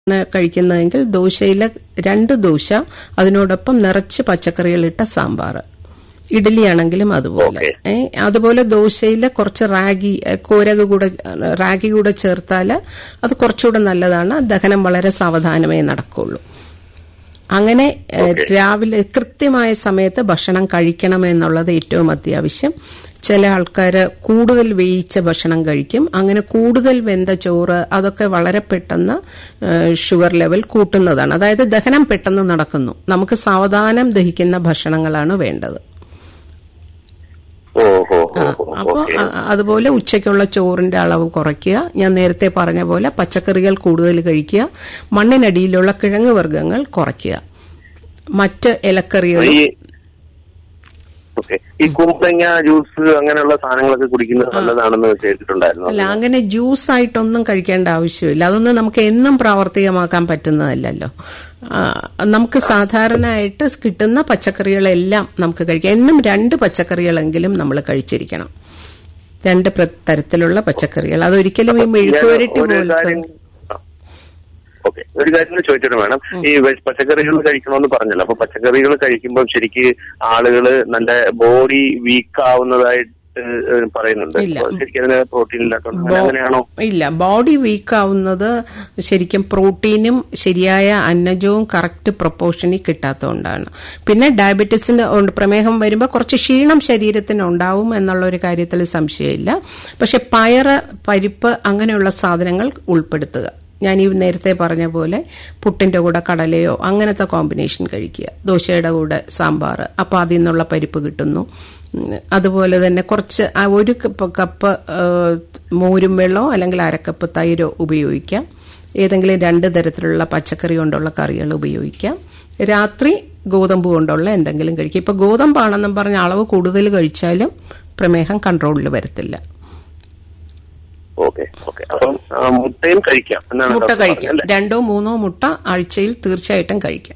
കഴിക്കുന്നതെങ്കിൽ ദോശയിലെ രണ്ട് ദോശ അതിനോടൊപ്പം നിറച്ച് പച്ചക്കറികളിട്ട സാമ്പാർ ഇഡ്ഡലിയാണെങ്കിലും അതുപോലെ Okay. ഏ, അതുപോലെ ദോശയിൽ കുറച്ച് റാഗി ഏ, കോരക കൂടെ റാഗി കൂടെ ചേർത്താൽ അത് കുറച്ചുകൂടെ നല്ലതാണ് ദഹനം വളരെ സാവധാനമേ നടക്കുള്ളൂ അങ്ങനെ ഏ, Okay. രാവിലെ കൃത്യമായ സമയത്ത് ഭക്ഷണം കഴിക്കണമെന്നുള്ളത് ഏറ്റവും അത്യാവശ്യം ചില ആൾക്കാർ കൂടുതൽ വേയിച്ച ഭക്ഷണം കഴിക്കും അങ്ങനെ കൂടുതൽ വെന്ത ചോറ് അതൊക്കെ വളരെ പെട്ടെന്ന് ഏ, ഷുഗർ ലെവൽ കൂട്ടുന്നതാണ് അതായത് ദഹനം പെട്ടെന്ന് നടക്കുന്നു നമുക്ക് സാവധാനം ദഹിക്കുന്ന ഭക്ഷണങ്ങളാണ് വേണ്ടത് ഓ ഓ ഓ ഓ, അപ്പോൾ ഓക്കെ അതുപോലെ ഉച്ചയ്ക്കുള്ള ചോറിന്റെ അളവ് കുറയ്ക്കുക ഞാൻ നേരത്തെ പറഞ്ഞ പോലെ പച്ചക്കറികൾ കൂടുതൽ കഴിക്കുക മണ്ണിനടിയിലുള്ള കിഴങ്ങ് വർഗ്ഗങ്ങൾ കുറയ്ക്കുക മറ്റ് ഇലക്കറികൾ ഈ ഓക്കെ ഈ കുമ്പളങ്ങ ജ്യൂസ് അങ്ങനെയുള്ള സാധനങ്ങളൊക്കെ കുടിക്കുന്നത് നല്ലതാണെന്ന് കേട്ടിട്ടുണ്ടായിരുന്നു അല്ല അങ്ങനെ ജ്യൂസ് ആയിട്ടൊന്നും കഴിക്കേണ്ട ആവശ്യമില്ല അതൊന്നും നമുക്ക് എന്നും പ്രാവർത്തികമാക്കാൻ പറ്റുന്നതല്ലല്ലോ ആ, നമുക്ക് സാധാരണയായിട്ട് കിട്ടുന്ന പച്ചക്കറികളെല്ലാം നമുക്ക് കഴിക്കാം എന്നും രണ്ട് പച്ചക്കറികളെങ്കിലും നമ്മൾ കഴിച്ചിരിക്കണം രണ്ട് പ്ര- തരത്തിലുള്ള പച്ചക്കറികൾ അതൊരിക്കലും ഈ മെഴുക്കുവരട്ടി ഒരു പോലത്തെ കാര്യം ഓക്കെ ഒരു കാര്യം കൂടി ചോദിച്ചിട്ട് വേണം ഈ വെജ് പച്ചക്കറികൾ കഴിക്കണമെന്ന് പറഞ്ഞല്ലോ അപ്പൊ പച്ചക്കറികൾ കഴിക്കുമ്പോൾ ശരിക്ക് ആളുകള് നല്ല ബോഡി വീക്ക് ആവുന്നതായിട്ട് ഏഹ്, പറയുന്നുണ്ട് ഇല്ല. അപ്പൊ ശരിക്കും അതിന് പ്രോട്ടീൻ ഇല്ലാത്തതുകൊണ്ട് അങ്ങനെ അങ്ങനെയാണോ ഇല്ല ബോഡി വീക്ക് ആവുന്നത് ശരിക്കും പ്രോട്ടീനും ശരിയായ അന്നജവും കറക്റ്റ് പ്രൊപ്പോർഷനിൽ കിട്ടാത്തതുകൊണ്ടാണ് പിന്നെ ഡയബറ്റീസിന് ഉണ്ട് പ്രമേഹം വരുമ്പോൾ കുറച്ച് ക്ഷീണം ശരീരത്തിന് ഉണ്ടാവും എന്നുള്ള ഒരു കാര്യത്തിൽ സംശയമില്ല പക്ഷെ പയറ് പരിപ്പ് അങ്ങനെയുള്ള സാധനങ്ങൾ ഉൾപ്പെടുത്തുക ഞാൻ ഈ നേരത്തെ പറഞ്ഞ പോലെ പുട്ടിന്റെ കൂടെ കടലയോ അങ്ങനത്തെ കോമ്പിനേഷൻ കഴിക്കുക ദോശയുടെ കൂടെ സാമ്പാർ അപ്പോൾ അതിൽ നിന്നുള്ള പരിപ്പ് കിട്ടുന്നു ഉം, അതുപോലെ തന്നെ കുറച്ച് ആ ഒരു കപ്പ് കപ്പ് ആ, മോരും വെള്ളമോ അല്ലെങ്കിൽ അരക്കപ്പ് തൈരോ ഉപയോഗിക്കാം ഏതെങ്കിലും രണ്ട് തരത്തിലുള്ള പച്ചക്കറി കൊണ്ടുള്ള കറികൾ ഉപയോഗിക്കാം രാത്രി ഗോതമ്പ് കൊണ്ടുള്ള എന്തെങ്കിലും കഴിക്കുക ഇപ്പൊ ഗോതമ്പാണെന്നും പറഞ്ഞ അളവ് കൂടുതൽ കഴിച്ചാലും പ്രമേഹം കൺട്രോളിൽ വരത്തില്ല ഓക്കെ ഓക്കെ അപ്പം ആ, മുട്ടയും കഴിക്കാം എന്നാണ് മുട്ട ഡോക്ടർ കഴിക്കാം പറഞ്ഞത്, അല്ലേ? രണ്ടോ മൂന്നോ മുട്ട ആഴ്ചയിൽ തീർച്ചയായിട്ടും കഴിക്കാം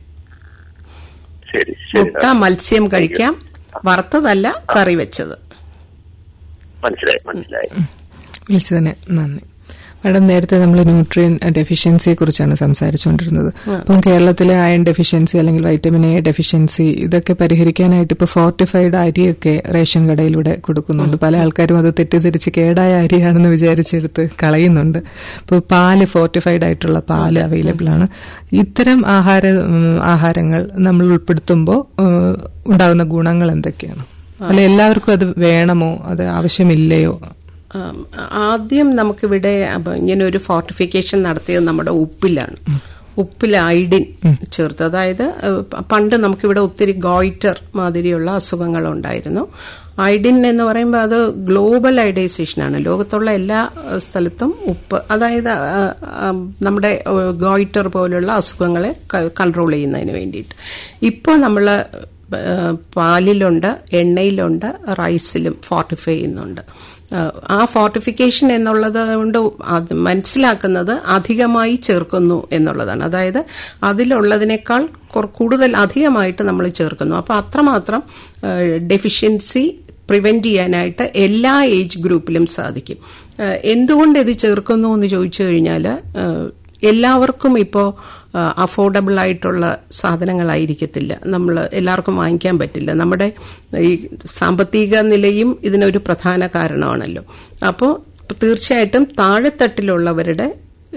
ശരി ശരി മുട്ട മത്സ്യം കഴിക്കാം വറുത്തതല്ല കറി വെച്ചത് മനസ്സിലായി മനസ്സിലായി വിളിച്ചതിന് നന്ദി മാഡം നേരത്തെ നമ്മൾ ന്യൂട്രിയൻ ഡെഫിഷ്യൻസിയെ കുറിച്ചാണ് സംസാരിച്ചുകൊണ്ടിരുന്നത് അപ്പം കേരളത്തിലെ അയൺ ഡെഫിഷ്യൻസി അല്ലെങ്കിൽ വൈറ്റമിൻ എ ഡെഫിഷ്യൻസി ഇതൊക്കെ പരിഹരിക്കാനായിട്ട് ഇപ്പോൾ ഫോർട്ടിഫൈഡ് അരിയൊക്കെ റേഷൻ കടയിലൂടെ കൊടുക്കുന്നുണ്ട് പല ആൾക്കാരും അത് തെറ്റിദ്ധരിച്ച് കേടായ അരിയാണെന്ന് വിചാരിച്ചെടുത്ത് കളയുന്നുണ്ട് ഇപ്പോൾ പാല് ഫോർട്ടിഫൈഡ് ആയിട്ടുള്ള പാല് അവൈലബിൾ ആണ് ഇത്തരം ആഹാര ഉം, ആഹാരങ്ങൾ നമ്മൾ ഉൾപ്പെടുത്തുമ്പോൾ ഉം, ഉണ്ടാകുന്ന ഗുണങ്ങൾ എന്തൊക്കെയാണ് അല്ല എല്ലാവർക്കും അത് വേണമോ അത് ആവശ്യമില്ലയോ ആം, ആദ്യം നമുക്കിവിടെ അപ്പൊ ഇങ്ങനെ ഒരു ഫോർട്ടിഫിക്കേഷൻ നടത്തിയത് നമ്മുടെ ഉപ്പിലാണ് ഉപ്പിൽ ഐഡിൻ ചേർത്ത് അതായത് ഏഹ്, പ- പണ്ട് നമുക്കിവിടെ ഒത്തിരി ഗോയിറ്റർ മാതിരിയുള്ള അസുഖങ്ങൾ ഉണ്ടായിരുന്നു ഐഡിൻ എന്ന് പറയുമ്പോൾ അത് ഗ്ലോബൽ ഐഡൈസേഷനാണ് ലോകത്തുള്ള എല്ലാ ഏഹ്, സ്ഥലത്തും ഉപ്പ് അതായത് ആ, ആ, നമ്മുടെ ഏഹ്, ഗോയിറ്റർ പോലുള്ള അസുഖങ്ങളെ കൺട്രോൾ ചെയ്യുന്നതിന് വേണ്ടിയിട്ട് ഇപ്പോൾ നമ്മൾ പാലിലുണ്ട് എണ്ണയിലുണ്ട് റൈസിലും ഫോർട്ടിഫൈ ചെയ്യുന്നുണ്ട് ഏഹ് ആ ഫോർട്ടിഫിക്കേഷൻ എന്നുള്ളത് കൊണ്ട് അത് മനസ്സിലാക്കുന്നത് അധികമായി ചേർക്കുന്നു എന്നുള്ളതാണ് അതായത് അതിലുള്ളതിനേക്കാൾ കുറ- കൂടുതൽ അധികമായിട്ട് നമ്മൾ ചേർക്കുന്നു അപ്പോൾ അത്രമാത്രം ഡെഫിഷ്യൻസി പ്രിവെന്റ് ചെയ്യാനായിട്ട് എല്ലാ ഏജ് ഗ്രൂപ്പിലും സാധിക്കും ഏഹ് എന്തുകൊണ്ട് ഇത് ചേർക്കുന്നു എന്ന് ചോദിച്ചു കഴിഞ്ഞാൽ എല്ലാവർക്കും ഇപ്പോൾ അഫോർഡബിൾ ആയിട്ടുള്ള സാധനങ്ങളായിരിക്കത്തില്ല നമ്മൾ എല്ലാവർക്കും വാങ്ങിക്കാൻ പറ്റില്ല നമ്മുടെ ഈ സാമ്പത്തിക നിലയും ഇതിനൊരു പ്രധാന കാരണമാണല്ലോ അപ്പോൾ തീർച്ചയായിട്ടും താഴെത്തട്ടിലുള്ളവരുടെ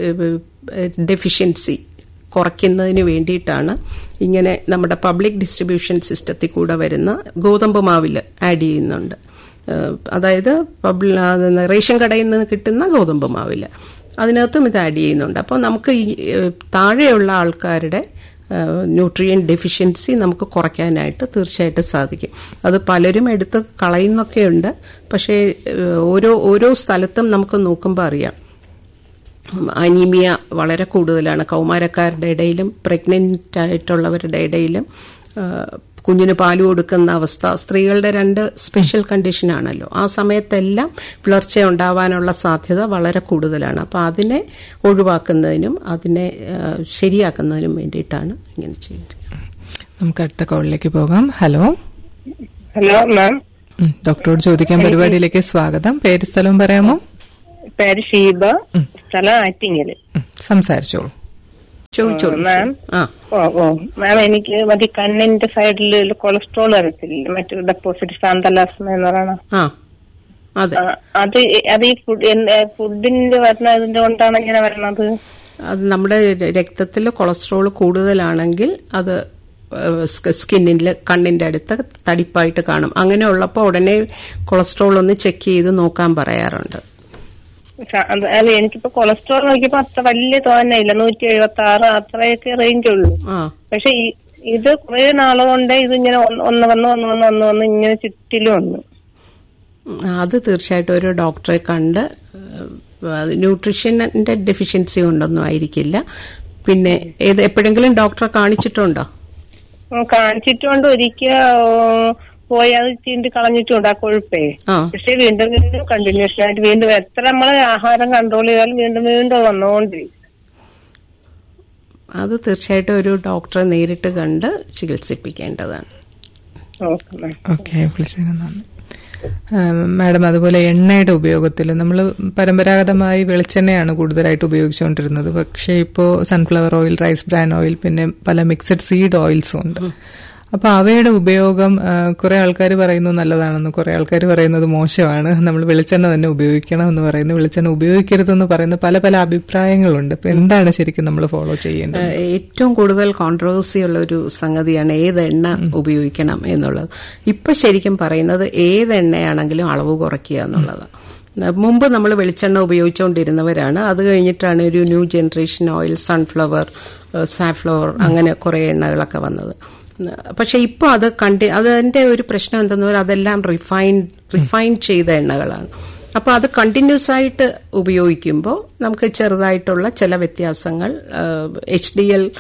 ഡെഫിഷ്യൻസി കുറയ്ക്കുന്നതിന് വേണ്ടിയിട്ടാണ് ഇങ്ങനെ നമ്മുടെ പബ്ലിക് ഡിസ്ട്രിബ്യൂഷൻ സിസ്റ്റത്തിൽ കൂടെ വരുന്ന ഗോതമ്പ് മാവിൽ ആഡ് ചെയ്യുന്നുണ്ട് ഏഹ് അതായത് പബ്ലി അത് റേഷൻ കടയിൽ നിന്ന് കിട്ടുന്ന ഗോതമ്പ് മാവില് അതിനകത്തും ഇത് ആഡ് ചെയ്യുന്നുണ്ട് അപ്പോൾ നമുക്ക് ഈ ഏഹ് താഴെയുള്ള ആൾക്കാരുടെ ന്യൂട്രിയൻ ഡെഫിഷ്യൻസി നമുക്ക് കുറയ്ക്കാനായിട്ട് തീർച്ചയായിട്ടും സാധിക്കും അത് പലരും എടുത്ത് കളയുന്നൊക്കെയുണ്ട് പക്ഷേ ഏഹ് ഓരോ ഓരോ സ്ഥലത്തും നമുക്ക് നോക്കുമ്പോൾ അറിയാം അനീമിയ വളരെ കൂടുതലാണ് കൗമാരക്കാരുടെ ഇടയിലും പ്രഗ്നന്റ് ആയിട്ടുള്ളവരുടെ ഇടയിലും ആ, കുഞ്ഞിന് പാല് കൊടുക്കുന്ന അവസ്ഥ സ്ത്രീകളുടെ രണ്ട് സ്പെഷ്യൽ കണ്ടീഷനാണല്ലോ ആ സമയത്തെല്ലാം വിളർച്ച ഉണ്ടാവാനുള്ള സാധ്യത വളരെ കൂടുതലാണ് അപ്പോൾ അതിനെ ഒഴിവാക്കുന്നതിനും അതിനെ ആ, ശരിയാക്കുന്നതിനും വേണ്ടിയിട്ടാണ് ഇങ്ങനെ ചെയ്യുന്നത് നമുക്ക് അടുത്ത കോളിലേക്ക് പോകാം ഹലോ ഹലോ മാം ഉം, ഡോക്ടറോട് ചോദിക്കാൻ പരിപാടിയിലേക്ക് സ്വാഗതം പേര് സ്ഥലവും പറയാമോ പേര് ഷീബ സ്ഥലം ആറ്റിങ്ങല് ഉം, സംസാരിച്ചോളൂ ചോദിച്ചോളൂ മാം ആ ഓ ഓ മാം എനിക്ക് മറ്റേ കണ്ണിന്റെ സൈഡിൽ കൊളസ്ട്രോൾ വരത്തില്ല മറ്റേ ഡെപ്പോസിറ്റ് സാന്തലാസ്മ എന്ന് പറയണ ആ അതെ ആ, അത് അത് ഈ ഫുഡ് ഫുഡിന്റെ വരുന്നതിന്റെ കൊണ്ടാണ് ഇങ്ങനെ വരണത് അത് നമ്മുടെ രക്തത്തിൽ കൊളസ്ട്രോൾ കൂടുതലാണെങ്കിൽ അത് സ്കിന്നിൽ കണ്ണിന്റെ അടുത്ത് തടിപ്പായിട്ട് കാണും അങ്ങനെ ഉള്ളപ്പോൾ ഉടനെ കൊളസ്ട്രോൾ ഒന്ന് ചെക്ക് ചെയ്ത് നോക്കാൻ പറയാറുണ്ട് സ- അത് അല്ല എനിക്കിപ്പോ കൊളസ്ട്രോൾ നോക്കിയപ്പോ അത്ര വലിയ തോന്നയില്ല നൂറ്റി എഴുപത്തി ആറ് അത്രയൊക്കെ റേഞ്ച് ഉള്ളൂ ആ പക്ഷെ ഈ- ഇത് കുറെ നാള് കൊണ്ട് ഇത് ഇങ്ങനെ ഒന്ന് ഒന്ന് വന്ന് ഒന്ന് വന്ന് ഒന്ന് വന്ന് ഇങ്ങനെ ചുറ്റിലും വന്നു ഉം, അത് തീർച്ചയായിട്ടും ഒരു ഡോക്ടറെ കണ്ട് ന്യൂട്രീഷന്റെ ഡെഫിഷ്യൻസി കൊണ്ടൊന്നും ആയിരിക്കില്ല പിന്നെ ഏത് എപ്പോഴെങ്കിലും ഡോക്ടറെ കാണിച്ചിട്ടുണ്ടോ ഉം, കാണിച്ചിട്ടുണ്ട് ഒരിക്കൽ പോയി അത് ചീണ്ടി കളഞ്ഞിട്ടുണ്ട് ആ കൊഴുപ്പേ ആ പക്ഷെ വീണ്ടും വീണ്ടും കണ്ടിന്യൂഷൻ ആയിട്ട് വീണ്ടും എത്ര നമ്മൾ ആഹാരം കൺട്രോൾ ചെയ്താലും വീണ്ടും വീണ്ടും വന്നുകൊണ്ടിരിക്കും അത് തീർച്ചയായിട്ടും ഒരു ഡോക്ടറെ നേരിട്ട് കണ്ട് ചികിത്സിപ്പിക്കേണ്ടതാണ് ഓക്കെ മാം ഓക്കെ വിളിച്ചതിന് നന്ദി ആ, മാഡം അതുപോലെ എണ്ണയുടെ ഉപയോഗത്തിൽ നമ്മൾ പരമ്പരാഗതമായി വെളിച്ചെണ്ണയാണ് കൂടുതലായിട്ട് ഉപയോഗിച്ചുകൊണ്ടിരുന്നത് പക്ഷേ ഇപ്പോൾ sunflower oil rice bran oil പിന്നെ പല മിക്സഡ് സീഡ് ഓയിൽസും ഉണ്ട് അപ്പൊ അവയുടെ ഉപയോഗം ആ, കുറെ ആൾക്കാർ പറയുന്നു നല്ലതാണെന്ന് കുറെ ആൾക്കാർ പറയുന്നത് മോശമാണ് നമ്മൾ വെളിച്ചെണ്ണ തന്നെ ഉപയോഗിക്കണം എന്ന് പറയുന്നു വെളിച്ചെണ്ണ ഉപയോഗിക്കരുതെന്ന് പറയുന്ന പല പല അഭിപ്രായങ്ങളുണ്ട് അപ്പൊ എന്താണ് ശരിക്കും നമ്മൾ ഫോളോ ചെയ്യേണ്ടത് ഏഹ് ഏറ്റവും കൂടുതൽ കോൺട്രവേഴ്സി ഉള്ള ഒരു സംഗതിയാണ് ഏത് എണ്ണ ഉപയോഗിക്കണം എന്നുള്ളത് ഇപ്പൊ ശരിക്കും പറയുന്നത് ഏത് എണ്ണയാണെങ്കിലും അളവ് കുറയ്ക്കുക എന്നുള്ളതാണ് മുമ്പ് നമ്മൾ വെളിച്ചെണ്ണ ഉപയോഗിച്ചുകൊണ്ടിരുന്നവരാണ് അത് കഴിഞ്ഞിട്ടാണ് ഒരു new generation oil sunflower safflower അങ്ങനെ കുറെ എണ്ണകളൊക്കെ വന്നത് പക്ഷെ ഇപ്പൊ അത് കണ്ടി അതിന്റെ ഒരു പ്രശ്നം എന്തെന്ന് പറഞ്ഞാൽ അതെല്ലാം റിഫൈൻ റിഫൈൻ ചെയ്ത എണ്ണകളാണ് അപ്പൊ അത് കണ്ടിന്യൂസ് ആയിട്ട് ഉപയോഗിക്കുമ്പോൾ നമുക്ക് ചെറുതായിട്ടുള്ള ചില വ്യത്യാസങ്ങൾ H D L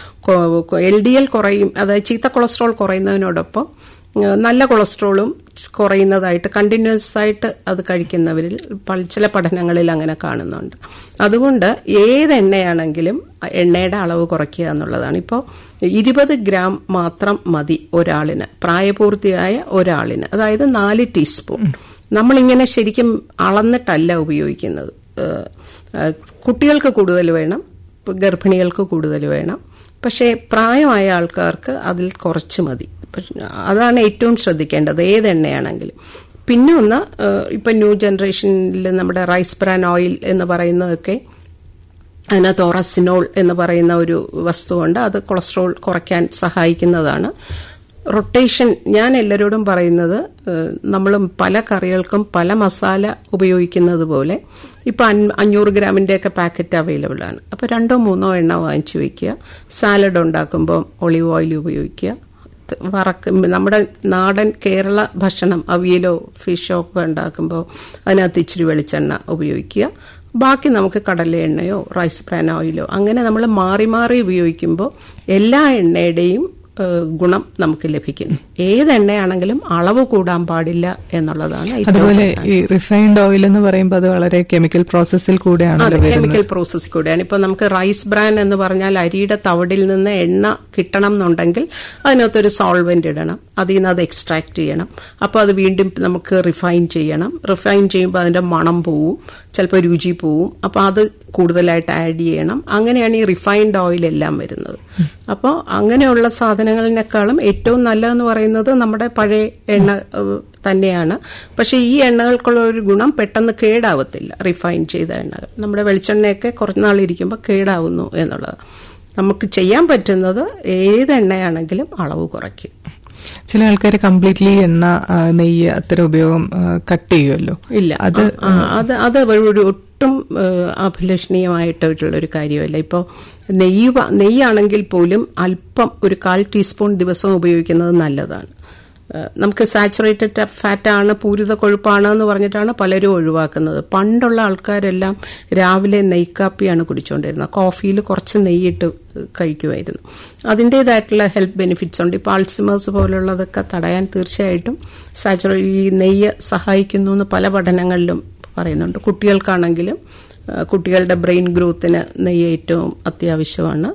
L D L കുറയും അതായത് ചീത്ത കൊളസ്ട്രോൾ കുറയുന്നതിനോടൊപ്പം ആ, നല്ല കൊളസ്ട്രോളും കുറയുന്നതായിട്ട് കണ്ടിന്യൂസ് ആയിട്ട് അത് കഴിക്കുന്നവരിൽ പല- ചില പഠനങ്ങളിൽ അങ്ങനെ കാണുന്നുണ്ട് അതുകൊണ്ട് ഏത് എണ്ണയാണെങ്കിലും എണ്ണയുടെ അളവ് കുറയ്ക്കുക എന്നുള്ളതാണ് ഇപ്പോൾ ഇരുപത് ഗ്രാം മാത്രം മതി ഒരാളിന് പ്രായപൂർത്തിയായ ഒരാളിന് അതായത് നാല് ടീസ്പൂൺ നമ്മളിങ്ങനെ ശരിക്കും അളന്നിട്ടല്ല ഉപയോഗിക്കുന്നത് ഏഹ്, ഏഹ്, കുട്ടികൾക്ക് കൂടുതൽ വേണം ഗർഭിണികൾക്ക് കൂടുതൽ വേണം പക്ഷേ പ്രായമായ ആൾക്കാർക്ക് അതിൽ കുറച്ച് മതി പക്ഷെ അതാണ് ഏറ്റവും ശ്രദ്ധിക്കേണ്ടത് ഏത് എണ്ണയാണെങ്കിലും പിന്നെ ഒന്ന് ഏഹ്, ഇപ്പൊ ന്യൂ ജനറേഷനിൽ നമ്മുടെ റൈസ് ബ്രാൻ ഓയിൽ എന്ന് പറയുന്നതൊക്കെ അതിനകത്ത് ഒറസിനോൾ എന്ന് പറയുന്ന ഒരു വസ്തുവുണ്ട് അത് കൊളസ്ട്രോൾ കുറയ്ക്കാൻ സഹായിക്കുന്നതാണ് റൊട്ടേഷൻ ഞാൻ എല്ലാവരോടും പറയുന്നത് നമ്മൾ പല കറികൾക്കും പല മസാല ഉപയോഗിക്കുന്നത് പോലെ ഇപ്പൊ അൻ- അഞ്ഞൂറ് ഗ്രാമിന്റെ ഒക്കെ പാക്കറ്റ് അവൈലബിൾ ആണ് അപ്പൊ രണ്ടോ മൂന്നോ എണ്ണ വാങ്ങിച്ചു വെക്കുക സാലഡ് ഉണ്ടാക്കുമ്പോൾ ഒളിവ് ഓയിൽ ഉപയോഗിക്കുക വറക്ക നമ്മുടെ നാടൻ കേരള ഭക്ഷണം അവിയലോ ഫിഷോ ഒക്കെ ഉണ്ടാക്കുമ്പോൾ അതിനകത്ത് ഇച്ചിരി വെളിച്ചെണ്ണ ഉപയോഗിക്കുക ബാക്കി നമുക്ക് കടല എണ്ണയോ റൈസ് ബ്രാൻ ഓയിലോ അങ്ങനെ നമ്മൾ മാറി മാറി ഉപയോഗിക്കുമ്പോൾ എല്ലാ എണ്ണയുടെയും ഏഹ്, ഗുണം നമുക്ക് ലഭിക്കുന്നു ഏത് എണ്ണയാണെങ്കിലും അളവ് കൂടാൻ പാടില്ല എന്നുള്ളതാണ് ഏറ്റവും അതുപോലെ ഈ റിഫൈൻഡ് ഓയിൽ എന്ന് പറയുമ്പോൾ അത് വളരെ കെമിക്കൽ പ്രോസസ്സിൽ കൂടെയാണല്ലോ അതെ വരുന്നത് കെമിക്കൽ പ്രോസസ് കൂടെയാണ് ഇപ്പൊ നമുക്ക് റൈസ് ബ്രാൻ എന്ന് പറഞ്ഞാൽ അരിയുടെ തവിടിൽ നിന്ന് എണ്ണ കിട്ടണം എന്നുണ്ടെങ്കിൽ അതിനകത്തൊരു സോൾവെന്റ് ഇടണം അതിൽ നിന്ന് അത് എക്സ്ട്രാക്ട് ചെയ്യണം അപ്പോൾ അത് വീണ്ടും നമുക്ക് റിഫൈൻ ചെയ്യണം റിഫൈൻ ചെയ്യുമ്പോൾ അതിന്റെ മണം പോവും ചിലപ്പോൾ രുചി പോവും അപ്പോൾ അത് കൂടുതലായിട്ട് ആഡ് ചെയ്യണം അങ്ങനെയാണ് ഈ റിഫൈൻഡ് ഓയിൽ എല്ലാം വരുന്നത് അപ്പോൾ അങ്ങനെയുള്ള സാധനങ്ങളിനേക്കാളും ഏറ്റവും നല്ലതെന്ന് പറയുന്നത് നമ്മുടെ പഴയ എണ്ണ ഏഹ്, തന്നെയാണ് പക്ഷെ ഈ എണ്ണകൾക്കുള്ള ഒരു ഗുണം പെട്ടെന്ന് കേടാവത്തില്ല റിഫൈൻ ചെയ്ത എണ്ണകൾ നമ്മുടെ വെളിച്ചെണ്ണയൊക്കെ കുറച്ച് നാൾ ഇരിക്കുമ്പോൾ കേടാവുന്നു എന്നുള്ളത് നമുക്ക് ചെയ്യാൻ പറ്റുന്നത് ഏത് എണ്ണയാണെങ്കിലും അളവ് കുറയ്ക്കും ചില ആൾക്കാർ കംപ്ലീറ്റ്ലി എണ്ണ ആ, നെയ്യ് അത്തരം ഉപയോഗം കട്ട് ചെയ്യുമല്ലോ ഇല്ല അത് ആ, അത് അത് ഒരു ഒട്ടും ഏഹ്, അഭിലഷണീയമായിട്ടുള്ള ഒരു കാര്യമല്ല ഇപ്പോൾ നെയ്യ് വ- നെയ്യാണെങ്കിൽ പോലും അല്പം ഒരു കാൽ ടീസ്പൂൺ ദിവസം ഉപയോഗിക്കുന്നത് നല്ലതാണ് ഏഹ്, നമുക്ക് സാച്ചുറേറ്റഡ് ഫാറ്റ് ആണ് പൂരിത കൊഴുപ്പാണ് എന്ന് പറഞ്ഞിട്ടാണ് പലരും ഒഴിവാക്കുന്നത് പണ്ടുള്ള ആൾക്കാരെല്ലാം രാവിലെ നെയ്ക്കാപ്പിയാണ് കുടിച്ചുകൊണ്ടിരുന്നത് കോഫിയിൽ കുറച്ച് നെയ്യിട്ട് കഴിക്കുമായിരുന്നു അതിൻ്റെതായിട്ടുള്ള ഹെൽത്ത് ബെനിഫിറ്റ്സ് ഉണ്ട് ഇപ്പോൾ ആൾസിമേഴ്സ് പോലുള്ളതൊക്കെ തടയാൻ തീർച്ചയായിട്ടും സാച്ചുറേ ഈ നെയ്യ് സഹായിക്കുന്നു എന്ന് പല പഠനങ്ങളിലും പറയുന്നുണ്ട് കുട്ടികൾക്കാണെങ്കിലും ആ, കുട്ടികളുടെ ബ്രെയിൻ ഗ്രോത്തിന് നെയ്യ് ഏറ്റവും അത്യാവശ്യമാണ്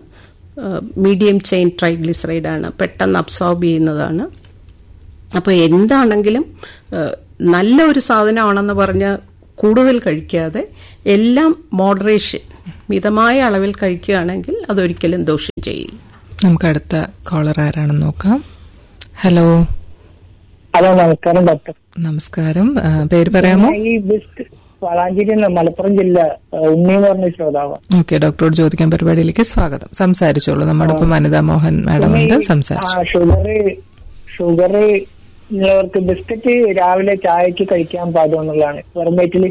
മീഡിയം ചെയിൻ ട്രൈഗ്ലിസറൈഡ് ആണ് പെട്ടെന്ന് അബ്സോർബ് ചെയ്യുന്നതാണ് അപ്പോൾ എന്താണെങ്കിലും ആ, നല്ല ഒരു സാധനമാണെന്ന് പറഞ്ഞ് കൂടുതൽ കഴിക്കാതെ എല്ലാം മോഡറേഷൻ മിതമായ അളവിൽ കഴിക്കുകയാണെങ്കിൽ അതൊരിക്കലും ദോഷം ചെയ്യില്ല നമുക്ക് അടുത്ത കോളർ ആരാണെന്ന് നോക്കാം ഹലോ ഹലോ നമസ്കാരം ഡോക്ടർ നമസ്കാരം ആ, പേര് പറയാമോ ഈ ബെസ്റ്റ് വളാഞ്ചേരി എന്ന മലപ്പുറം ജില്ല ആ, ഉണ്ണി എന്ന് പറഞ്ഞ ശ്രോതാവ് ഓക്കെ ഡോക്ടറോട് ചോദിക്കാൻ പരിപാടിയിലേക്ക് സ്വാഗതം സംസാരിച്ചോളൂ നമ്മുടെ ഇപ്പം വനിതാ മോഹൻ മാഡം ഉണ്ട് സംസാരിച്ചു ഷുഗർ ഷുഗർ ഉള്ളവർക്ക് ബിസ്ക്കറ്റ് രാവിലെ ചായക്ക് കഴിക്കാൻ പാടുമെന്നുള്ളതാണ് വെറും വയറ്റില്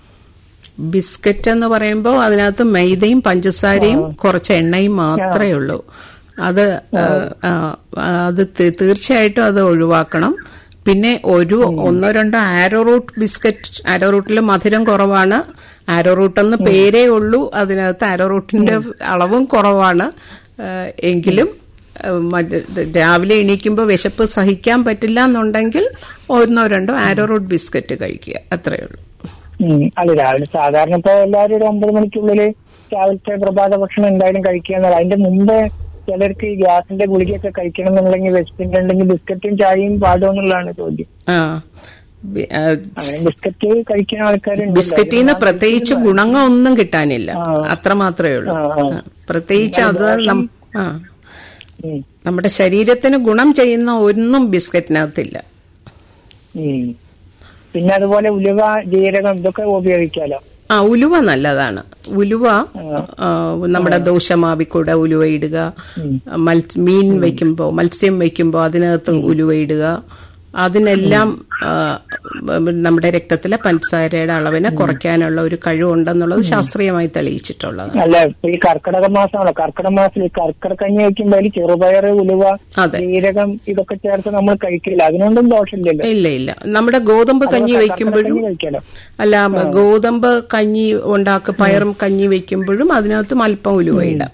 ബിസ്ക്കറ്റ് എന്ന് പറയുമ്പോൾ അതിനകത്ത് മൈദയും പഞ്ചസാരയും കുറച്ച് എണ്ണയും മാത്രമേ ഉള്ളൂ അത് ആ, ആ, അത് തീ- തീർച്ചയായിട്ടും അത് ഒഴിവാക്കണം പിന്നെ ഒരു ഒന്നോ രണ്ടോ ആരോ റൂട്ട് ബിസ്ക്കറ്റ് ആരോ റൂട്ടിൽ മധുരം കുറവാണ് ആരോ റൂട്ട് എന്ന് പേരേ ഉള്ളൂ അതിനകത്ത് ആരോ റൂട്ടിന്റെ അളവും കുറവാണ് ആ, എങ്കിലും ആ, മറ്റ് രാവിലെ എണീക്കുമ്പോൾ വിശപ്പ് സഹിക്കാൻ പറ്റില്ല എന്നുണ്ടെങ്കിൽ ഒന്നോ രണ്ടോ ആരോ റൂട്ട് ബിസ്ക്കറ്റ് കഴിക്കുക അത്രയേ ഉള്ളൂ ഉം. അല്ല രാവിലെ സാധാരണ ഇപ്പൊ എല്ലാവരും ഒരു ഒമ്പത് മണിക്കുള്ളില് രാവിലത്തെ പ്രഭാത ഭക്ഷണം എന്തായാലും കഴിക്കുക എന്നല്ല അതിന്റെ മുമ്പ് ചിലർക്ക് ഈ ഗ്യാസിന്റെ ഗുളികയൊക്കെ കഴിക്കണം എന്നുണ്ടെങ്കിൽ വിശപ്പിന്റെ ഉണ്ടെങ്കിൽ ബിസ്ക്കറ്റും ചായയും പാടുമെന്നുള്ളതാണ് ചോദ്യം ആ ബി- ആ, അങ്ങനെ ബിസ്ക്കറ്റ് കഴിക്കുന്ന ആൾക്കാരുണ്ട് ബിസ്ക്കറ്റിൽ നിന്ന് പ്രത്യേകിച്ച് ഗുണങ്ങൾ ഒന്നും കിട്ടാനില്ല ആ. അത്ര മാത്രമേ ഉള്ളൂ ആ, ആ. ആ, പ്രത്യേകിച്ച് അത് നം- ആ ഉം. നമ്മുടെ ശരീരത്തിന് ഗുണം ചെയ്യുന്ന ഒന്നും ബിസ്ക്കറ്റിനകത്തില്ല ഉം. പിന്നെ അതുപോലെ ഉലുവ ജീരകം ഇതൊക്കെ ഉപയോഗിക്കാലോ ആ ഉലുവ നല്ലതാണ് ഉലുവ ആ, നമ്മുടെ ദോശമാവിക്കൂടെ ഉലുവ ഇടുക മത്സ്യ മീൻ വെക്കുമ്പോ മത്സ്യം വെക്കുമ്പോ അതിനകത്ത് ഉലുവ ഇടുക അതിനെല്ലാം ആ, നമ്മുടെ രക്തത്തിലെ പഞ്ചസാരയുടെ അളവിനെ കുറയ്ക്കാനുള്ള ഒരു കഴിവുണ്ടെന്നുള്ളത് ശാസ്ത്രീയമായി തെളിയിച്ചിട്ടുള്ളതാണ് അല്ല ഇപ്പൊ ഈ കർക്കിടക മാസമാണല്ലോ കർക്കിടക മാസത്തിൽ ഈ കർക്കിടക കഞ്ഞി വെക്കുമ്പോ അതിൽ ചെറുപയർ ഉലുവ അതെ. ജീരകം ഇതൊക്കെ ചേർത്ത് നമ്മൾ കഴിക്കില്ല അതിനൊന്നും ദോഷമില്ലല്ലോ ഇല്ല ഇല്ല നമ്മുടെ ഗോതമ്പ് കഞ്ഞി കർക്കിടക വെക്കുമ്പോഴും കഞ്ഞി കഴിക്കാലോ അല്ല ഗോതമ്പ് കഞ്ഞി ഉണ്ടാക്കി പയറും കഞ്ഞി വെക്കുമ്പോഴും അതിനകത്ത് അല്പം ഉലുവ ഇടാം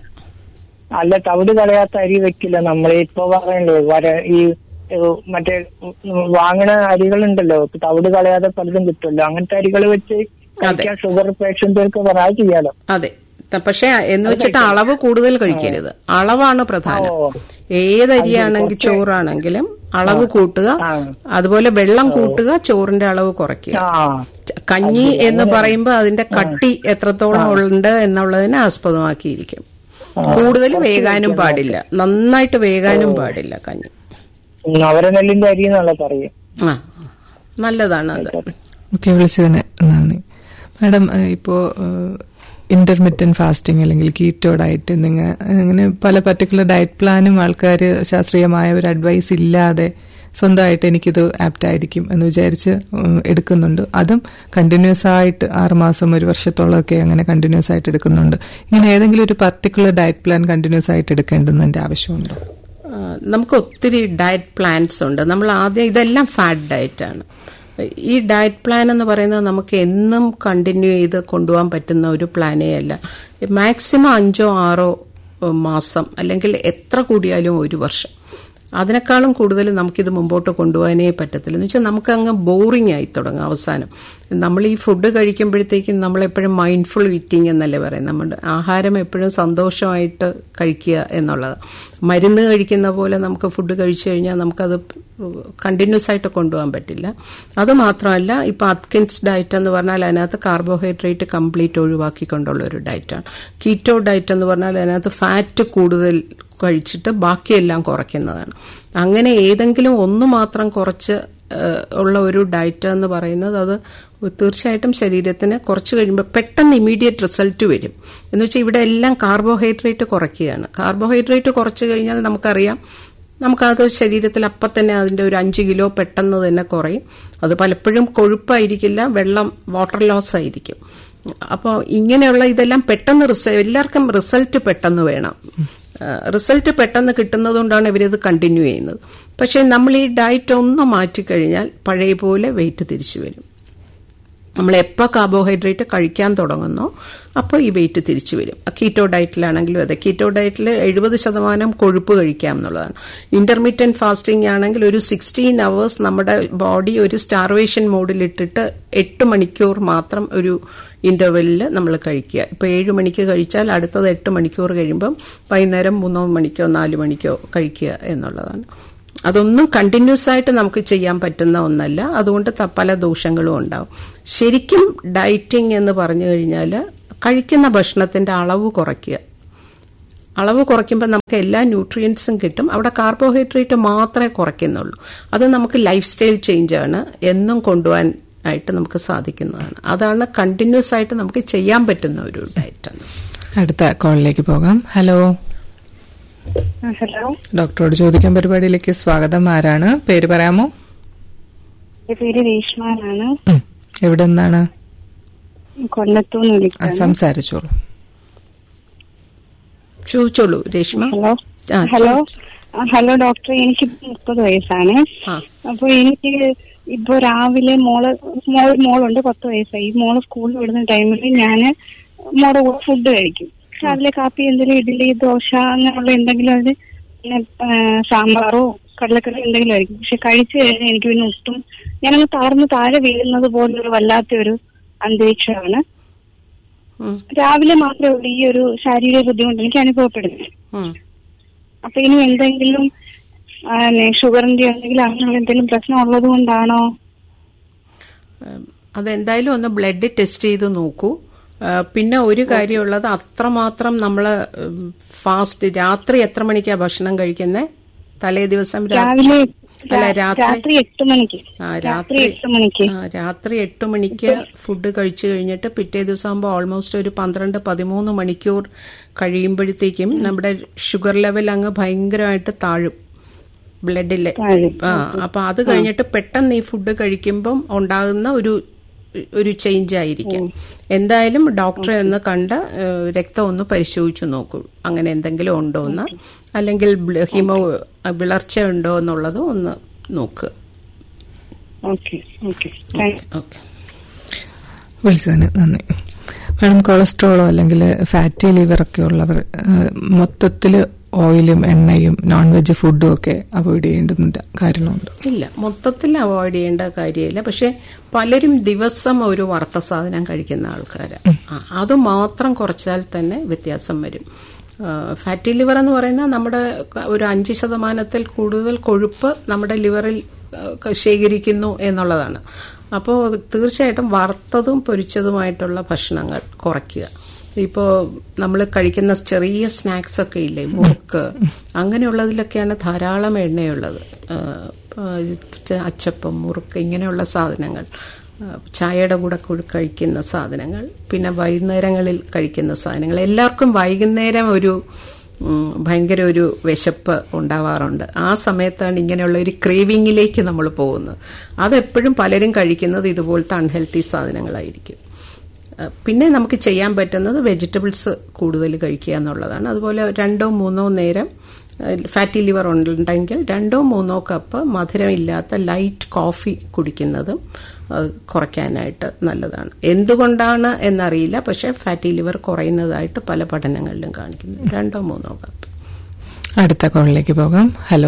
അല്ല തവിട് കളയാത്ത അരി വെക്കില്ല നമ്മൾ ഇപ്പൊ പറയണ്ടേ വര ഈ ഏഹ്, മറ്റേ ഉം, വാങ്ങണ അരികളുണ്ടല്ലോ തവിട് കളയാതെ പലതും കിട്ടുമല്ലോ അങ്ങനത്തെ അരികൾ വെച്ച് കഴിക്കാൻ ഷുഗർ പേഷ്യന്റുകൾക്ക് പറയാ ചെയ്യാലോ അതെ ത- പക്ഷെ എന്ന് വെച്ചിട്ട് അളവ് കൂടുതൽ കഴിക്കരുത് അളവാണ് പ്രധാനം ഓ. ഏതരിയാണെങ്കിൽ ചോറാണെങ്കിലും അളവ് കൂട്ടുക ആ. അതുപോലെ വെള്ളം കൂട്ടുക ചോറിന്റെ അളവ് കുറയ്ക്കുക ആ ച- കഞ്ഞി എന്ന് പറയുമ്പോൾ അതിന്റെ കട്ടി എത്രത്തോളം ഉണ്ട് എന്നുള്ളതിനെ ആസ്പദമാക്കിയിരിക്കും കൂടുതൽ വേകാനും പാടില്ല നന്നായിട്ട് വേകാനും പാടില്ല കഞ്ഞി ഉം, അവരെ അരി എന്നുള്ള പറയും ആ നല്ലതാണ് അത് ഓക്കെ വിളിച്ചതിന് നന്ദി മാഡം ഏഹ്, ഇപ്പോ ഇന്റർമീഡിയന്റ് ഫാസ്റ്റിംഗ് അല്ലെങ്കിൽ കീറ്റോ ഡയറ്റ് എന്നിങ്ങനെ അങ്ങനെ പല പർട്ടിക്കുലർ ഡയറ്റ് പ്ലാനും ആൾക്കാർ ശാസ്ത്രീയമായ ഒരു അഡ്വൈസ് ഇല്ലാതെ സ്വന്തമായിട്ട് എനിക്കിത് ആപ്റ്റ് ആയിരിക്കും എന്ന് വിചാരിച്ച് ഉം, എടുക്കുന്നുണ്ട് അതും കണ്ടിന്യൂസ് ആയിട്ട് ആറുമാസം ഒരു വർഷത്തോളമൊക്കെ അങ്ങനെ കണ്ടിന്യൂസ് ആയിട്ട് എടുക്കുന്നുണ്ട് ഇങ്ങനെ ഏതെങ്കിലും ഒരു പർട്ടിക്കുലർ ഡയറ്റ് പ്ലാൻ കണ്ടിന്യൂസ് ആയിട്ട് എടുക്കേണ്ടതിന്റെ ആവശ്യമുണ്ടോ ആ, നമുക്ക് ഒത്തിരി ഡയറ്റ് പ്ലാൻസ് ഉണ്ട് നമ്മൾ ആദ്യം ഇതെല്ലാം ഫാറ്റ് ഡയറ്റ് ആണ് ഈ ഡയറ്റ് പ്ലാൻ എന്ന് പറയുന്നത് നമുക്ക് എന്നും കണ്ടിന്യൂ ചെയ്ത് കൊണ്ടുപോകാൻ പറ്റുന്ന ഒരു പ്ലാനേ അല്ല മാക്സിമം അഞ്ചോ ആറോ ഏഹ്, മാസം അല്ലെങ്കിൽ എത്ര കൂടിയാലും ഒരു വർഷം അതിനേക്കാളും കൂടുതൽ നമുക്കിത് മുമ്പോട്ട് കൊണ്ടുപോകാനേ പറ്റത്തില്ല എന്ന് വെച്ചാൽ നമുക്ക് അങ്ങ് ബോറിംഗ് ആയി തുടങ്ങും അവസാനം നമ്മൾ ഈ ഫുഡ് കഴിക്കുമ്പോഴത്തേക്കും നമ്മൾ എപ്പോഴും മൈൻഡ്ഫുൾ ഈറ്റിംഗ് എന്നല്ലേ പറയും നമ്മുടെ ആഹാരം എപ്പോഴും സന്തോഷമായിട്ട് കഴിക്കുക എന്നുള്ളത് മരുന്ന് കഴിക്കുന്ന പോലെ നമുക്ക് ഫുഡ് കഴിച്ചു കഴിഞ്ഞാൽ നമുക്കത് കണ്ടിന്യൂസ് ആയിട്ട് കൊണ്ടുപോകാൻ പറ്റില്ല അത് മാത്രമല്ല ഇപ്പൊ അത്കിൻസ് ഡയറ്റ് എന്ന് പറഞ്ഞാൽ അതിനകത്ത് കാർബോഹൈഡ്രേറ്റ് കംപ്ലീറ്റ് ഒഴിവാക്കിക്കൊണ്ടുള്ള ഒരു ഡയറ്റാണ് കീറ്റോ ഡയറ്റ് എന്ന് പറഞ്ഞാൽ അതിനകത്ത് ഫാറ്റ് കൂടുതൽ കഴിച്ചിട്ട് ബാക്കിയെല്ലാം കുറയ്ക്കുന്നതാണ് അങ്ങനെ ഏതെങ്കിലും ഒന്ന് മാത്രം കുറച്ച് ഏഹ്, ഉള്ള ഒരു ഡയറ്റ് എന്ന് പറയുന്നത് അത് തീർച്ചയായിട്ടും ശരീരത്തിന് കുറച്ച് കഴിയുമ്പോൾ പെട്ടെന്ന് ഇമീഡിയറ്റ് റിസൾട്ട് വരും എന്ന് വെച്ചാൽ ഇവിടെ എല്ലാം കാർബോഹൈഡ്രേറ്റ് കുറയ്ക്കുകയാണ് കാർബോഹൈഡ്രേറ്റ് കുറച്ച് കഴിഞ്ഞാൽ നമുക്കറിയാം നമുക്കത് ശരീരത്തിൽ അപ്പം തന്നെ അതിന്റെ ഒരു അഞ്ച് കിലോ പെട്ടെന്ന് തന്നെ കുറയും അത് പലപ്പോഴും കൊഴുപ്പായിരിക്കില്ല വെള്ളം വാട്ടർ ലോസ് ആയിരിക്കും അപ്പോൾ ഇങ്ങനെയുള്ള ഇതെല്ലാം പെട്ടെന്ന് റിസ- എല്ലാവർക്കും റിസൾട്ട് പെട്ടെന്ന് വേണം റിസൾട്ട് പെട്ടെന്ന് കിട്ടുന്നതുകൊണ്ടാണ് ഇവരിത് കണ്ടിന്യൂ ചെയ്യുന്നത് പക്ഷെ നമ്മൾ ഈ ഡയറ്റ് ഒന്ന് മാറ്റിക്കഴിഞ്ഞാൽ പഴയ പോലെ വെയിറ്റ് തിരിച്ചു വരും നമ്മൾ എപ്പോൾ കാർബോഹൈഡ്രേറ്റ് കഴിക്കാൻ തുടങ്ങുന്നോ അപ്പോൾ ഈ വെയിറ്റ് തിരിച്ചു വരും കീറ്റോ ഡയറ്റിലാണെങ്കിലും അതെ കീറ്റോ ഡയറ്റിൽ എഴുപത് ശതമാനം കൊഴുപ്പ് കഴിക്കാം എന്നുള്ളതാണ് ഇന്റർമീഡിയന്റ് ഫാസ്റ്റിംഗ് ആണെങ്കിൽ ഒരു സിക്സ്റ്റീൻ അവേഴ്സ് നമ്മുടെ ബോഡി ഒരു സ്റ്റാർവേഷൻ മോഡിലിട്ടിട്ട് എട്ട് മണിക്കൂർ മാത്രം ഒരു ഇന്റർവെല്ലിൽ നമ്മൾ കഴിക്കുക ഇപ്പോൾ ഏഴ് മണിക്ക് കഴിച്ചാൽ അടുത്തത് എട്ട് മണിക്കൂർ കഴിയുമ്പം വൈകുന്നേരം മൂന്നോ മണിക്കോ നാല് മണിക്കോ കഴിക്കുക എന്നുള്ളതാണ് അതൊന്നും കണ്ടിന്യൂസ് ആയിട്ട് നമുക്ക് ചെയ്യാൻ പറ്റുന്ന ഒന്നല്ല അതുകൊണ്ട് ത- പല ദോഷങ്ങളും ഉണ്ടാവും ശരിക്കും ഡയറ്റിംഗ് എന്ന് പറഞ്ഞു കഴിഞ്ഞാൽ കഴിക്കുന്ന ഭക്ഷണത്തിന്റെ അളവ് കുറയ്ക്കുക അളവ് കുറയ്ക്കുമ്പോൾ നമുക്ക് എല്ലാ ന്യൂട്രിയൻസും കിട്ടും അവിടെ കാർബോഹൈഡ്രേറ്റ് മാത്രമേ കുറയ്ക്കുന്നുള്ളൂ അത് നമുക്ക് ലൈഫ് സ്റ്റൈൽ ചേഞ്ച് ആണ് എന്നും കൊണ്ടുപോകാൻ ആയിട്ട് നമുക്ക് സാധിക്കുന്നതാണ് അതാണ് കണ്ടിന്യൂസ് ആയിട്ട് നമുക്ക് ചെയ്യാൻ പറ്റുന്ന ഒരു ഡയറ്റാണ് അടുത്ത കോളിലേക്ക് പോകാം ഹലോ ഹലോ ഡോക്ടറോട് ചോദിക്കാൻ പരിപാടിയിലേക്ക് സ്വാഗതം ആരാണ് പേര് പറയാമോ എന്റെ പേര് രേഷ്മ എന്നാണ് ഉം. എവിടെ നിന്നാണ് കൊല്ലത്തുനിന്ന് ആ, വിളിക്കുന്നത് സംസാരിച്ചോളൂ ചോദിച്ചോളൂ രേഷ്മ ഹലോ ആ, ഹലോ ആ, ഹലോ ഡോക്ടർ എനിക്ക് മുപ്പത് വയസ്സാണ് ആ. അപ്പൊ എനിക്ക് ഇപ്പൊ രാവിലെ മോള് മോൾ മോളുണ്ട് പത്ത് വയസ്സായി ഈ മോള് സ്കൂളിൽ വിടുന്ന ടൈമിൽ ഞാന് മോളുടെ കൂടെ ഫുഡ് കഴിക്കും രാവിലെ കാപ്പി എന്തെങ്കിലും ഇഡ്ഡലി ദോശ അങ്ങനെയുള്ള എന്തെങ്കിലും അത് പിന്നെ ആ, സാമ്പാറോ കടലക്കറി എന്തെങ്കിലും ആയിരിക്കും പക്ഷെ കഴിച്ചു കഴിഞ്ഞാൽ എനിക്ക് പിന്നെ ഒട്ടും ഞാനങ്ങ് താർന്ന് താഴെ വീഴുന്നത് പോലൊരു വല്ലാത്തൊരു അന്തരീക്ഷമാണ് ഉം, രാവിലെ മാത്രമേ ഉള്ളൂ ഈ ഒരു ശാരീരിക ബുദ്ധിമുട്ട് എനിക്ക് അനുഭവപ്പെടുന്നത് ഉം. അപ്പൊ ഇനി എന്തെങ്കിലും ആ, നെ- ഷുഗറിന്റെ എന്തെങ്കിലും അങ്ങനെയുള്ള എന്തെങ്കിലും പ്രശ്നം ഉള്ളത് കൊണ്ടാണോ ഉം, അതെന്തായാലും ഒന്ന് ബ്ലഡ് ടെസ്റ്റ് ചെയ്ത് നോക്കൂ ആ, പിന്നെ ഒരു കാര്യമുള്ളത് അത്രമാത്രം നമ്മൾ ഫാസ്റ്റ് രാത്രി എത്ര മണിക്കാ ഭക്ഷണം കഴിക്കുന്നത് തലേ ദിവസം രാ- രാവിലെ അല്ല രാ- രാത്രി രാത്രി എട്ട് മണിക്ക് ആ, രാത്രി എട്ട് മണിക്ക് ആ, രാത്രി എട്ട് മണിക്ക് ഫുഡ് കഴിച്ചു കഴിഞ്ഞിട്ട് പിറ്റേ ദിവസം ആകുമ്പോൾ ഓൾമോസ്റ്റ് ഒരു പന്ത്രണ്ട് പതിമൂന്ന് മണിക്കൂർ കഴിയുമ്പോഴത്തേക്കും നമ്മുടെ ഷുഗർ ലെവൽ അങ്ങ് ഭയങ്കരമായിട്ട് താഴും ബ്ലഡിലെ താഴും. ആ അപ്പൊ അത് കഴിഞ്ഞിട്ട് പെട്ടെന്ന് ഈ ഫുഡ് കഴിക്കുമ്പം ഉണ്ടാകുന്ന ഒരു ഒരു ചേഞ്ച് ആയിരിക്കും എന്തായാലും ഡോക്ടറെ ഒന്ന് കണ്ട് ഏഹ്, രക്തം ഒന്ന് പരിശോധിച്ചു നോക്കൂ അങ്ങനെ എന്തെങ്കിലും ഉണ്ടോ എന്ന് അല്ലെങ്കിൽ ബ്ല- ഹിമോ വിളർച്ച ഉണ്ടോ എന്നുള്ളതും ഒന്ന് നോക്കുക ഓക്കെ ഓക്കെ താങ്ക് ഓക്കെ വിളിച്ചതിന് നന്ദി മാഡം കൊളസ്ട്രോളോ അല്ലെങ്കിൽ ഫാറ്റി ലിവർ ഒക്കെ ഉള്ളവർ മൊത്തത്തിൽ ഓയിലും എണ്ണയും നോൺ വെജ് ഫുഡും ഒക്കെ അവോയ്ഡ് ചെയ്യേണ്ടുന്ന കാര്യമുണ്ട് ഇല്ല മൊത്തത്തിൽ അവോയ്ഡ് ചെയ്യേണ്ട കാര്യമില്ല പക്ഷെ പലരും ദിവസം ഒരു വറുത്ത സാധനം കഴിക്കുന്ന ആൾക്കാരാണ് അത് മാത്രം കുറച്ചാൽ തന്നെ വ്യത്യാസം വരും ഫാറ്റി ലിവർ എന്ന് പറയുന്നത് നമ്മുടെ ക- ഒരു അഞ്ച് ശതമാനത്തിൽ കൂടുതൽ കൊഴുപ്പ് നമ്മുടെ ലിവറിൽ ആ, ശേഖരിക്കുന്നു എന്നുള്ളതാണ് അപ്പോൾ തീർച്ചയായിട്ടും വറുത്തതും പൊരിച്ചതുമായിട്ടുള്ള ഭക്ഷണങ്ങൾ കുറയ്ക്കുക ഇപ്പോൾ നമ്മൾ കഴിക്കുന്ന ചെറിയ സ്നാക്സ് ഒക്കെ ഇല്ലേ മുറുക്ക് അങ്ങനെയുള്ളതിലൊക്കെയാണ് ധാരാളം എണ്ണയുള്ളത് ആ, ആ, ച- അച്ചപ്പം മുറുക്ക് ഇങ്ങനെയുള്ള സാധനങ്ങൾ ആ, ചായയുടെ കൂടെ കൂടി കഴിക്കുന്ന സാധനങ്ങൾ പിന്നെ വൈകുന്നേരങ്ങളിൽ കഴിക്കുന്ന സാധനങ്ങൾ എല്ലാവർക്കും വൈകുന്നേരം ഒരു ഉം, ഭയങ്കര ഒരു വിശപ്പ് ഉണ്ടാവാറുണ്ട് ആ സമയത്താണ് ഇങ്ങനെയുള്ള ഒരു ക്രേവിങ്ങിലേക്ക് നമ്മൾ പോകുന്നത് അതെപ്പോഴും പലരും കഴിക്കുന്നത് ഇതുപോലത്തെ അൺഹെൽത്തി സാധനങ്ങളായിരിക്കും അഹ് പിന്നെ നമുക്ക് ചെയ്യാൻ പറ്റുന്നത് വെജിറ്റബിൾസ് കൂടുതൽ കഴിക്കുക എന്നുള്ളതാണ് അതുപോലെ രണ്ടോ മൂന്നോ നേരം ഫാറ്റി ലിവർ ഉണ്ടെങ്കിൽ രണ്ടോ മൂന്നോ കപ്പ് മധുരമില്ലാത്ത ലൈറ്റ് കോഫി കുടിക്കുന്നതും അത് കുറയ്ക്കാനായിട്ട് നല്ലതാണ് എന്തുകൊണ്ടാണ് എന്നറിയില്ല പക്ഷേ ഫാറ്റി ലിവർ കുറയുന്നതായിട്ട് പല പഠനങ്ങളിലും കാണിക്കുന്നു രണ്ടോ മൂന്നോ കപ്പ് അടുത്ത കോളിലേക്ക് പോകാം ഹലോ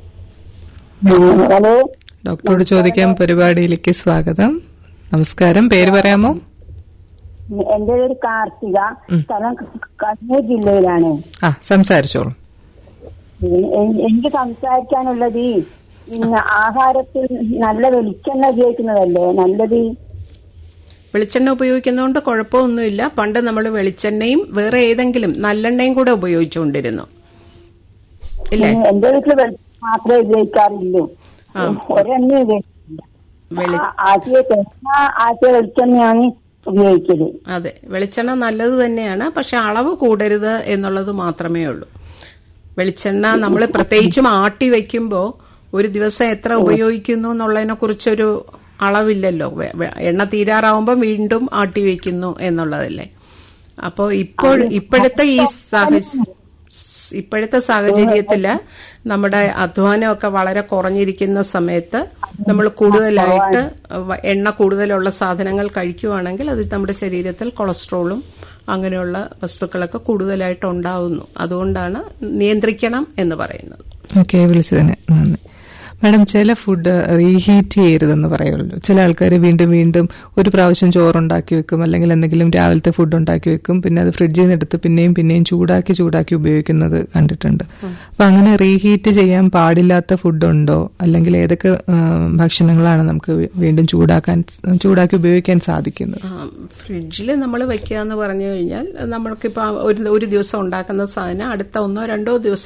ഹലോ ഡോക്ടറോട് ചോദിക്കാൻ പരിപാടിയിലേക്ക് സ്വാഗതം നമസ്കാരം പേര് പറയാമോ എന്റെ പേര് കാർത്തിക സ്ഥലം കണ്ണൂർ ജില്ലയിലാണ് ആ സംസാരിച്ചോളൂ എ- എനിക്ക് സംസാരിക്കാനുള്ളത് ഇന്ന് ആഹാരത്തിൽ നല്ല വെളിച്ചെണ്ണ ഉപയോഗിക്കുന്നതല്ലേ നല്ലത് വെളിച്ചെണ്ണ ഉപയോഗിക്കുന്നതുകൊണ്ട് കുഴപ്പമൊന്നുമില്ല പണ്ട് നമ്മൾ വെളിച്ചെണ്ണയും വേറെ ഏതെങ്കിലും നല്ലെണ്ണയും കൂടെ ഉപയോഗിച്ചുകൊണ്ടിരുന്നു ഇല്ലേ എന്റെ വീട്ടിൽ വെളിച്ചെണ്ണ മാത്രമേ ഉപയോഗിക്കാറുള്ളൂ ഒരെണ്ണ ഉപയോഗിക്കില്ല വെളി ആ- ആദ്യ തേങ്ങ ആദ്യ വെളിച്ചെണ്ണയാണ് ഉപയോഗിക്കല് അതെ വെളിച്ചെണ്ണ നല്ലത് തന്നെയാണ് പക്ഷെ അളവ് കൂടരുത് എന്നുള്ളത് മാത്രമേ ഉള്ളൂ വെളിച്ചെണ്ണ നമ്മൾ പ്രത്യേകിച്ചും ആട്ടി വെക്കുമ്പോൾ ഒരു ദിവസം എത്ര ഉപയോഗിക്കുന്നു എന്നുള്ളതിനെ കുറിച്ചൊരു അളവില്ലല്ലോ വെ- വെ- എണ്ണ തീരാറാവുമ്പോൾ വീണ്ടും ആട്ടി വെക്കുന്നു എന്നുള്ളതല്ലേ അപ്പോൾ ഇപ്പോൾ ഇപ്പോഴത്തെ ഈ സാഹചര്യം ഇപ്പോഴത്തെ സാഹചര്യത്തില് നമ്മുടെ അധ്വാനമൊക്കെ വളരെ കുറഞ്ഞിരിക്കുന്ന സമയത്ത് നമ്മൾ കൂടുതലായിട്ട് വ- എണ്ണ കൂടുതലുള്ള സാധനങ്ങൾ കഴിക്കുവാണെങ്കിൽ അത് നമ്മുടെ ശരീരത്തിൽ കൊളസ്ട്രോളും അങ്ങനെയുള്ള വസ്തുക്കളൊക്കെ കൂടുതലായിട്ട് ഉണ്ടാവുന്നു അതുകൊണ്ടാണ് നിയന്ത്രിക്കണം എന്ന് പറയുന്നത് ഓക്കെ വിളിച്ചതിന് നന്ദി മാഡം ചില ഫുഡ് റീഹീറ്റ് ചെയ്യരുതെന്ന് പറയുമല്ലോ ചില ആൾക്കാർ വീണ്ടും വീണ്ടും ഒരു പ്രാവശ്യം ചോറുണ്ടാക്കി വെക്കും അല്ലെങ്കിൽ എന്തെങ്കിലും രാവിലത്തെ ഫുഡ് ഉണ്ടാക്കി വെക്കും പിന്നെ അത് ഫ്രിഡ്ജിൽ നിന്ന് എടുത്ത് പിന്നെയും പിന്നെയും ചൂടാക്കി ചൂടാക്കി ഉപയോഗിക്കുന്നത് കണ്ടിട്ടുണ്ട് അപ്പൊ അങ്ങനെ റീഹീറ്റ് ചെയ്യാൻ പാടില്ലാത്ത ഫുഡുണ്ടോ അല്ലെങ്കിൽ ഏതൊക്കെ ആ, ഭക്ഷണങ്ങളാണ് നമുക്ക് വീ- വീണ്ടും ചൂടാക്കാൻ ചൂടാക്കി ഉപയോഗിക്കാൻ സാധിക്കുന്നത് ഫ്രിഡ്ജിൽ നമ്മൾ വെക്കുക എന്ന് പറഞ്ഞു കഴിഞ്ഞാൽ നമ്മൾക്കിപ്പോൾ ഒരു ഒരു ദിവസം ഉണ്ടാക്കുന്ന സാധനം അടുത്ത ഒന്നോ രണ്ടോ ദിവസം